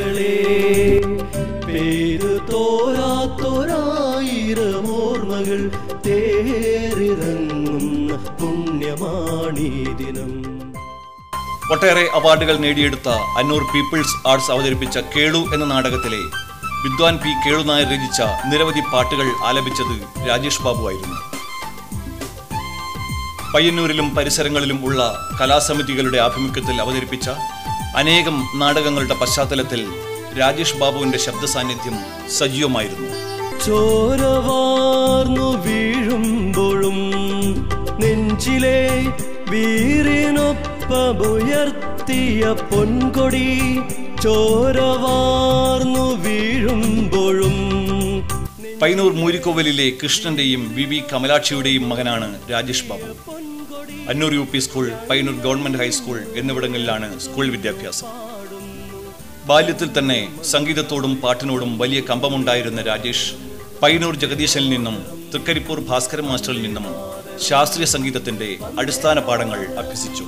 പെയ്തു തോരാത്തൊരായിരം ഓർമ്മകൾ തേറിറങ്ങുന്ന പുണ്യമാണീ ദിനം ഒട്ടേറെ അവാർഡുകൾ നേടിയെടുത്ത അന്നൂർ പീപ്പിൾസ് ആർട്സ് അവതരിപ്പിച്ച കേളു എന്ന നാടകത്തിലെ വിദ്വാൻ പി കേളു നായർ രചിച്ച നിരവധി പാട്ടുകൾ ആലപിച്ചത് രാജേഷ് ബാബു ആയിരുന്നു പയ്യന്നൂരിലും പരിസരങ്ങളിലും ഉള്ള കലാസമിതികളുടെ ആഭിമുഖ്യത്തിൽ അവതരിപ്പിച്ച അനേകം നാടകങ്ങളുടെ പശ്ചാത്തലത്തിൽ രാജേഷ് ബാബുവിന്റെ ശബ്ദ സാന്നിധ്യം സജീവമായിരുന്നു ചോരവാർന്നു വീഴുമ്പോഴും നെഞ്ചിലെ വീറിനൊപ്പമുയർത്തിയ പൊൻകൊടി ചോരവാർന്നു വീഴുമ്പോഴും പൈനൂർ മൂരിക്കോവലിലെ കൃഷ്ണന്റെയും വി വി കമലാക്ഷിയുടെയും മകനാണ് Rajesh Babu Annur U P school Painur government high school എന്നിവിടങ്ങളിലാണ് സ്കൂൾ വിദ്യാഭ്യാസം ബാല്യത്തിൽ തന്നെ സംഗീതത്തോടും പാട്ടിനോടും വലിയ കമ്പമുണ്ടായിരുന്ന രാജേഷ് പൈനൂർ ജഗദീശനിൽ നിന്നും തൃക്കരിപ്പൂർ ഭാസ്കരൻ മാസ്റ്ററിൽ നിന്നും ശാസ്ത്രീയ സംഗീതത്തിന്റെ അടിസ്ഥാന പാഠങ്ങൾ അഭ്യസിച്ചു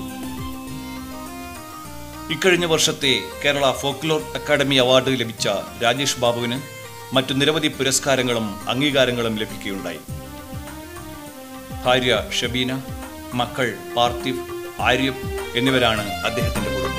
ഇക്കഴിഞ്ഞ വർഷത്തെ കേരള ഫോക്ലോർ അക്കാദമി അവാർഡ് ലഭിച്ച രാജേഷ് ബാബുവിന് മറ്റു നിരവധി പുരസ്കാരങ്ങളും അംഗീകാരങ്ങളും ലഭിക്കുകയുണ്ടായി ഭാര്യ ഷബീന മക്കൾ പാർത്ഥിവ് ആര്യബ് എന്നിവരാണ് അദ്ദേഹത്തിന്റെ കുടുംബം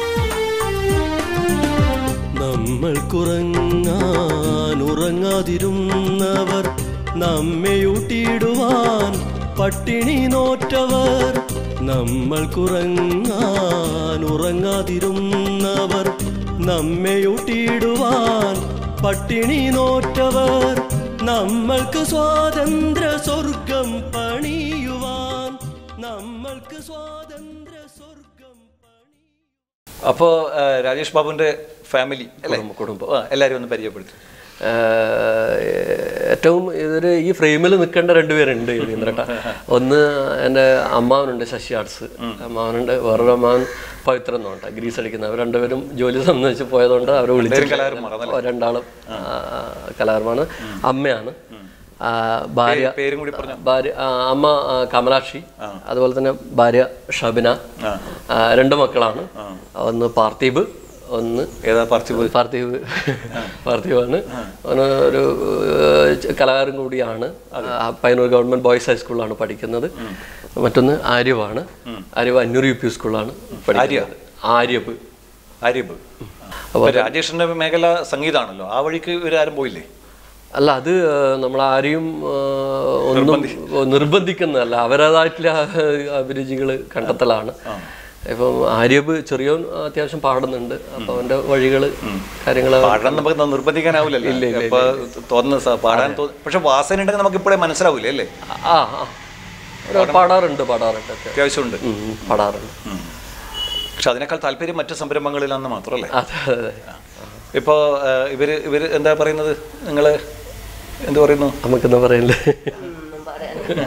നമ്മൾ കുറങ്ങാൻ ഉറങ്ങാതിരുന്നവർ നമ്മെയൂട്ടിയിടുവാൻ പട്ടിണി നോറ്റവർ നമ്മൾ കുറങ്ങാൻ ഉറങ്ങാതിരുന്നവർ നമ്മെയൂട്ടിയിടുവാൻ പട്ടിണി നോറ്റവർ നമ്മൾക്ക് സ്വാതന്ത്ര്യ സ്വർഗം പണിയുവാൻ നമ്മൾക്ക് സ്വാതന്ത്ര്യ സ്വർഗം പണി അപ്പോൾ രാജേഷ് ബാബുവിന്റെ ഫാമിലി അല്ലേ കുടുംബം. ആ, എല്ലാവരും ഒന്ന് പരിചയപ്പെടുത്തി ഏഹ്, ഏറ്റവും ഇതൊരു ഈ ഫ്രെയിമിൽ നിൽക്കേണ്ട രണ്ടുപേരുണ്ട് യോഗീന്ദ്രട്ട ഒന്ന് എൻ്റെ അമ്മാവനുണ്ട് ശശി ആർട്സ് അമ്മാവനുണ്ട് വേറൊരു അമ്മാവൻ പവിത്രൻ നോട്ട ഗ്രീസ് അടിക്കുന്ന അവർ രണ്ടുപേരും ജോലി സംബന്ധിച്ച് പോയതുകൊണ്ട് അവരെ വിളിച്ചു രണ്ടാളും ആ, കലാകാരന്മാരാണ് അമ്മയാണ് ആ, ഭാര്യ പേരും കൂടി പറഞ്ഞു ഭാര്യ ആ, അമ്മ ആ, കമലാക്ഷി അതുപോലെ തന്നെ ഭാര്യ ഷബിന ആ, രണ്ട് മക്കളാണ് ഒന്ന് പാർത്ഥിബ് ഒന്ന് ഏതാ പാർത്ഥിവ് പാർത്ഥിവ് പാർത്ഥിവാണ് അവന് ഒരു ഏഹ്, കലാകാരൻ കൂടിയാണ് ആ, പയ്യന്നൂർ ഗവൺമെന്റ് ബോയ്സ് ഹൈസ്കൂളിലാണ് പഠിക്കുന്നത് മറ്റൊന്ന് ആര്യവാണ് ആര്യവ് അന്നൂർ യു പി സ്കൂളിലാണ് പഠിക്കുന്നത് ആര്യവ് ആര്യബ് അപ്പൊ രാജേഷിന്റെ മേഖല സംഗീതമാണല്ലോ ആ വഴിക്ക് ഇവരാരും പോയില്ലേ അല്ല അത് ഏഹ്, നമ്മൾ ആരെയും ഏഹ്, ഒന്നും നിർബന്ധിക്കുന്നതല്ല അവരേതായിട്ടുള്ള അഭിരുചികൾ കണ്ടെത്തലാണ് ഇപ്പം ആര്യബ് ചെറിയോൻ അത്യാവശ്യം പാടുന്നുണ്ട് അപ്പൊ അവന്റെ വഴികള് കാര്യങ്ങള് പാടാൻ നമുക്ക് നിർബന്ധിക്കാനാവില്ലല്ലോ ഇപ്പൊ തോന്നുന്ന സ- പാടാൻ തോന്നുന്നു പക്ഷെ വാസന ഉണ്ടെങ്കിൽ നമുക്ക് ഇപ്പോഴേ മനസ്സിലാവില്ലേ അല്ലേ ആ ആ ഒരു പാടാറുണ്ട് പാടാറുണ്ട് ഒക്കെ അത്യാവശ്യമുണ്ട് ഉം, ഉം, പാടാറുണ്ട് പക്ഷെ അതിനേക്കാൾ താല്പര്യം മറ്റു സംരംഭങ്ങളിലാണെന്ന് മാത്രമല്ലേ അതെ അതെ ഇപ്പോൾ ഇവര് ഇവര് എന്താ പറയുന്നത് നിങ്ങള് എന്ത് പറയുന്നു നമുക്കെന്താ പറയല്ലേ ഒന്നും പറയാനില്ല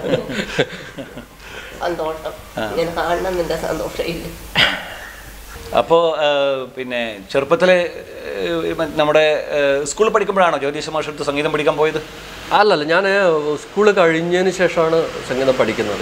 സന്തോഷം ഇങ്ങനെ കാണണം നിന്റെ സന്തോഷം ഇല്ല അപ്പോൾ പിന്നെ ചെറുപ്പത്തിലെ ഏഹ്, നമ്മുടെ ഏഹ്, സ്കൂളിൽ പഠിക്കുമ്പോഴാണോ ജ്യോതിഷ മാഷെടുത്ത് സംഗീതം പഠിക്കാൻ പോയത് അല്ലല്ല ഞാൻ സ്കൂൾ കഴിഞ്ഞതിന് ശേഷമാണ് സംഗീതം പഠിക്കുന്നത്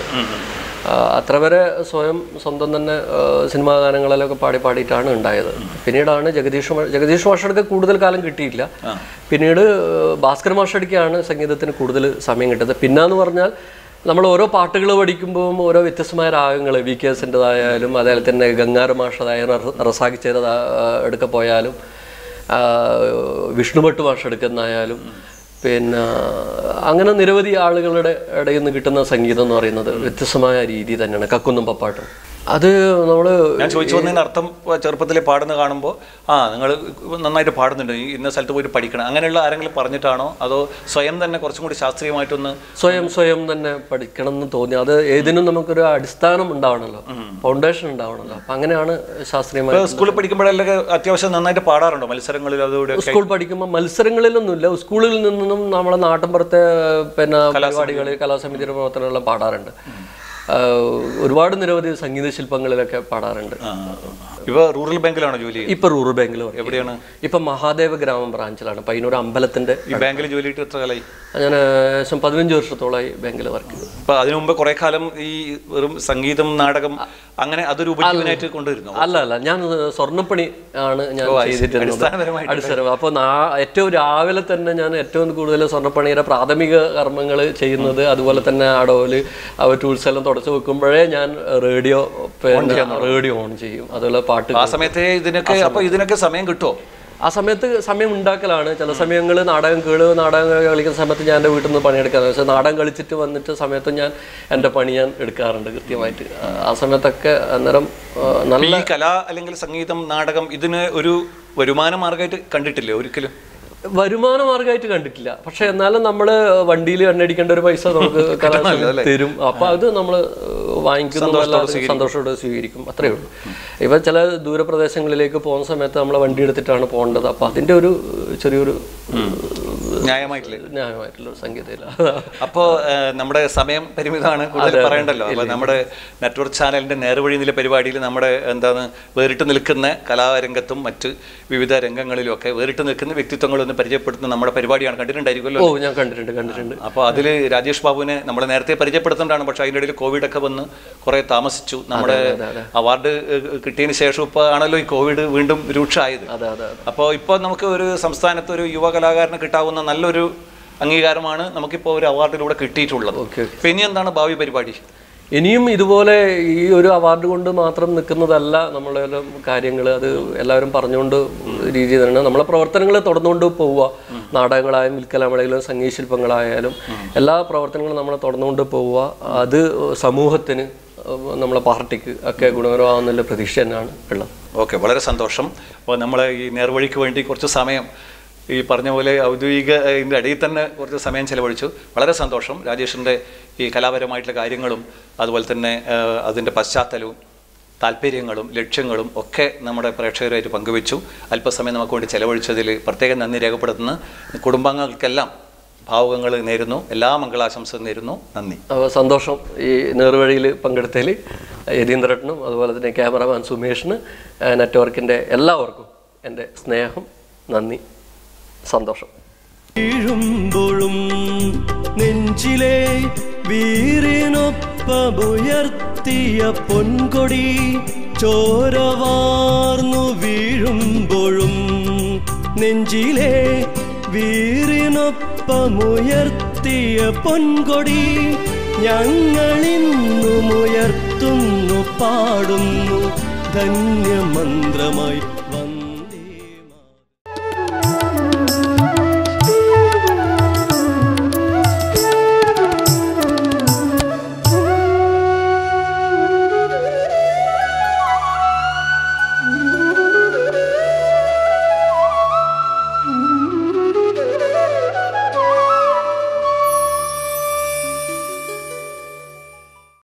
ആ, അത്ര വരെ സ്വയം സ്വന്തം തന്നെ ആ, സിനിമാ ഗാനങ്ങളിലൊക്കെ പാടി പാടിയിട്ടാണ് ഉണ്ടായത് പിന്നീടാണ് ജഗദീഷ് മാ- ജഗദീഷ് മാഷടുക്ക് കൂടുതൽ കാലം കിട്ടിയില്ല പിന്നീട് ആ, ഭാസ്കർ മാഷടിക്കാണ് സംഗീതത്തിന് കൂടുതൽ സമയം കിട്ടുന്നത് പിന്നെന്ന് പറഞ്ഞാൽ നമ്മൾ ഓരോ പാട്ടുകൾ പഠിക്കുമ്പോൾ ഓരോ വ്യത്യസ്തമായ രാഗങ്ങൾ വി കെ എസിൻ്റെതായാലും അതേപോലെ തന്നെ ഗംഗാര മാഷതായ റസാഖി ചെയ്ത എടുക്ക പോയാലും ആ, വിഷ്ണുഭട്ട് മാഷ് എടുക്കുന്നതായാലും പിന്നെ അങ്ങനെ നിരവധി ആളുകളുടെ ഇടയിൽ നിന്ന് കിട്ടുന്ന സംഗീതം എന്ന് പറയുന്നത് വ്യത്യസ്തമായ രീതി തന്നെയാണ് കക്കുന്നും പപ്പാട്ടും അത് നമ്മൾ ഞാൻ ചോദിച്ചു വന്നതിന് അർത്ഥം ഇപ്പൊ ചെറുപ്പത്തിലെ പാടുന്ന കാണുമ്പോൾ ആ നിങ്ങൾ നന്നായിട്ട് പാടുന്നുണ്ട് ഈ ഇന്ന സ്ഥലത്ത് പോയിട്ട് പഠിക്കണം അങ്ങനെയുള്ള ആരെങ്കിലും പറഞ്ഞിട്ടാണോ അതോ സ്വയം തന്നെ കുറച്ചും കൂടി ശാസ്ത്രീയമായിട്ടൊന്ന് സ്വയം സ്വയം തന്നെ പഠിക്കണം എന്ന് തോന്നി അത് ഏതിനും നമുക്കൊരു അടിസ്ഥാനം ഉണ്ടാവണമല്ലോ ഫൗണ്ടേഷൻ ഉണ്ടാവണമല്ലോ അപ്പൊ അങ്ങനെയാണ് ശാസ്ത്രീയമായി ഇപ്പൊ സ്കൂളിൽ പഠിക്കുമ്പോഴല്ലേ അത്യാവശ്യം നന്നായിട്ട് പാടാറുണ്ടോ മത്സരങ്ങളിൽ അതോടെ സ്കൂൾ പഠിക്കുമ്പോൾ മത്സരങ്ങളിലൊന്നുമില്ല സ്കൂളിൽ നിന്നും നമ്മളെ നാട്ടിൻപുറത്തെ പിന്നെ പരിപാടികളിൽ കലാസമിതിയുടെ പ്രവർത്തനങ്ങളെല്ലാം പാടാറുണ്ട് ആ, ഒരുപാട് നിരവധി സംഗീത ശില്പങ്ങളിലൊക്കെ പാടാറുണ്ട് ഇപ്പൊ റൂറൽ ബാങ്കിലാണോ ജോലി ചെയ്യുന്നത്? ഇപ്പൊ റൂറൽ ബാങ്കിൽ എവിടെയാണ് ഇപ്പൊ മഹാദേവ ഗ്രാമം ബ്രാഞ്ചിലാണ് പയ്യന്നൂർ അമ്പലത്തിന്റെ ഈ ബാങ്കിൽ ജോലി ചെയ്തിട്ട് എത്ര കാലമായി ഞാൻ ഏകദേശം പതിനഞ്ച് വർഷത്തോളമായി ബാങ്കിൽ വർക്ക് ചെയ്തു അപ്പൊ അതിനു മുമ്പ് കുറെ കാലം ഈ വെറും സംഗീതം നാടകം അങ്ങനെ അതൊരു ഉപജീവനായിട്ട് കൊണ്ടുവരുന്നു അല്ല അല്ല ഞാൻ സ്വർണ്ണപ്പണി ആണ് ഞാൻ ചെയ്തിരുന്നത് അടിസ്ഥാനപരമായിട്ട് അടിസ്ഥാനം അപ്പോൾ ഏറ്റവും രാവിലെ തന്നെ ഞാൻ ഏറ്റവും കൂടുതൽ സ്വർണ്ണപ്പണിയുടെ പ്രാഥമിക കർമ്മങ്ങൾ ചെയ്യുന്നത് അതുപോലെ തന്നെ അടവല് അവ ടൂൾസ് എല്ലാം തുടച്ചു വെക്കുമ്പോഴേ ഞാൻ റേഡിയോ പിന്നെ റേഡിയോ ഓൺ ചെയ്യും അതുപോലെ പാട്ട് ആ സമയത്തെ ഇതിനൊക്കെ അപ്പൊ ഇതിനൊക്കെ സമയം കിട്ടുമോ ആ സമയത്ത് സമയം ഉണ്ടാക്കലാണ് ചില സമയങ്ങൾ നാടകം കേള് നാടകം കളിക്കുന്ന സമയത്ത് ഞാൻ എൻ്റെ വീട്ടിൽ നിന്ന് പണിയെടുക്കാറ് പക്ഷേ നാടകം കളിച്ചിട്ട് വന്നിട്ട് സമയത്ത് ഞാൻ എൻ്റെ പണി ഞാൻ എടുക്കാറുണ്ട് കൃത്യമായിട്ട് ആ- ആ സമയത്തൊക്കെ അന്നേരം ആ, നല്ല ഈ കല അല്ലെങ്കിൽ സംഗീതം നാടകം ഇതിന് ഒരു വരുമാന മാർഗമായിട്ട് കണ്ടിട്ടില്ലേ ഒരിക്കലും വരുമാന മാർഗമായിട്ട് കണ്ടിട്ടില്ല പക്ഷെ എന്നാലും നമ്മൾ വണ്ടിയിൽ എണ്ണടിക്കേണ്ട ഒരു പൈസ നമുക്ക് കലാശാല തരും അപ്പൊ അത് നമ്മൾ വാങ്ങിക്കുന്ന സന്തോഷത്തോടെ സ്വീകരിക്കും അത്രേ ഉള്ളൂ ഇപ്പൊ ചില ദൂരപ്രദേശങ്ങളിലേക്ക് പോകുന്ന സമയത്ത് നമ്മൾ വണ്ടി എടുത്തിട്ടാണ് പോകേണ്ടത് അപ്പൊ അതിന്റെ ഒരു ചെറിയൊരു ന്യായമായിട്ടില്ലേ ന്യായമായിട്ടുള്ള ഒരു സംഗീതമില്ല അപ്പോൾ നമ്മുടെ സമയം പരിമിതമാണ് കൂടുതൽ പറയണ്ടല്ലോ അപ്പോൾ നമ്മുടെ നെറ്റ്വർക്ക് ചാനലിന്റെ നേർവഴി നില പരിപാടിയിൽ നമ്മുടെ എന്താണ് വേറിട്ട് നിൽക്കുന്ന കലാരംഗത്തും മറ്റ് വിവിധ രംഗങ്ങളിലും ഒക്കെ വേറിട്ട് നിൽക്കുന്ന വ്യക്തിത്വങ്ങളൊന്ന് പരിചയപ്പെടുത്തുന്ന നമ്മുടെ പരിപാടിയാണ് കണ്ടിട്ടുണ്ടായിരിക്കുമല്ലോ ഓ ഞാൻ കണ്ടിട്ടുണ്ട് കണ്ടിട്ടുണ്ട് അപ്പോൾ അതിൽ രാജേഷ് ബാബുവിനെ നമ്മൾ നേരത്തെ പരിചയപ്പെടുത്തേണ്ടതാണ് പക്ഷേ അതിൻ്റെ ഇടയിൽ കോവിഡ് ഒക്കെ വന്ന് കുറേ താമസിച്ചു നമ്മുടെ അവാർഡ് കിട്ടിയതിന് ശേഷം ഇപ്പോൾ ആണല്ലോ ഈ കോവിഡ് വീണ്ടും രൂക്ഷമായത് അതെ അതെ അപ്പോൾ ഇപ്പോൾ നമുക്ക് ഒരു സംസ്ഥാനത്ത് ഒരു യുവ കലാകാരന് കിട്ടാവുന്ന നല്ലൊരു അംഗീകാരമാണ് നമുക്കിപ്പോൾ ഒരു അവാർഡിലൂടെ കിട്ടിയിട്ടുള്ളത് ഓക്കെ അപ്പോൾ ഇനി എന്താണ് ഭാവി പരിപാടി ഇനിയും ഇതുപോലെ ഈ ഒരു അവാർഡ് കൊണ്ട് മാത്രം നിൽക്കുന്നതല്ല നമ്മളെ കാര്യങ്ങൾ അത് എല്ലാവരും പറഞ്ഞുകൊണ്ട് രീതി തന്നെ നമ്മളെ പ്രവർത്തനങ്ങൾ തുടർന്നുകൊണ്ട് പോവുക നാടകങ്ങളായാലും വിൽക്കലാമളയിലും സംഗീത ശില്പങ്ങളായാലും എല്ലാ പ്രവർത്തനങ്ങളും നമ്മൾ തുടർന്നുകൊണ്ട് പോവുക അത് സമൂഹത്തിന് നമ്മളെ പാർട്ടിക്ക് ഒക്കെ ഗുണകരമാകുന്നുള്ള പ്രതീക്ഷ തന്നെയാണ് ഉള്ളത് ഓക്കെ വളരെ സന്തോഷം അപ്പോൾ നമ്മൾ ഈ നേർവഴിക്ക് വേണ്ടി കുറച്ച് സമയം ഈ പറഞ്ഞ പോലെ ഔദ്യോഗിക ഇതിൻ്റെ ഇടയിൽ തന്നെ കുറച്ച് സമയം ചെലവഴിച്ചു വളരെ സന്തോഷം രാജേഷിൻ്റെ ഈ കലാപരമായിട്ടുള്ള കാര്യങ്ങളും അതുപോലെ തന്നെ അതിൻ്റെ പശ്ചാത്തലവും താല്പര്യങ്ങളും ലക്ഷ്യങ്ങളും ഒക്കെ നമ്മുടെ പ്രേക്ഷകരുമായിട്ട് പങ്കുവച്ചു അല്പസമയം നമുക്ക് വേണ്ടി ചെലവഴിച്ചതിൽ പ്രത്യേകം നന്ദി രേഖപ്പെടുത്തുന്ന കുടുംബാംഗങ്ങൾക്കെല്ലാം ഭാവുകങ്ങൾ നേരുന്നു എല്ലാ മംഗളാശംസകളും നേരുന്നു നന്ദി അപ്പോൾ സന്തോഷം ഈ നേർവഴിയിൽ പങ്കെടുത്തതിൽ യതീന്ദ്രട്ടനും അതുപോലെ തന്നെ ക്യാമറമാൻ സുമേഷിന് നെറ്റ്വർക്കിൻ്റെ എല്ലാവർക്കും എൻ്റെ സ്നേഹം നന്ദി സന്തോഷം വീഴുമ്പോഴും നെഞ്ചിലെ വീറിനൊപ്പമുയർത്തിയ പൊൻകൊടി ചോരവാർന്നു വീഴുമുമ്പോഴും നെഞ്ചിലെ വീറിനൊപ്പമുയർത്തിയ പൊൻകൊടി ഞങ്ങളിന്നുമുയർത്തുന്നു പാടുന്നു ധന്യമന്ത്രമായി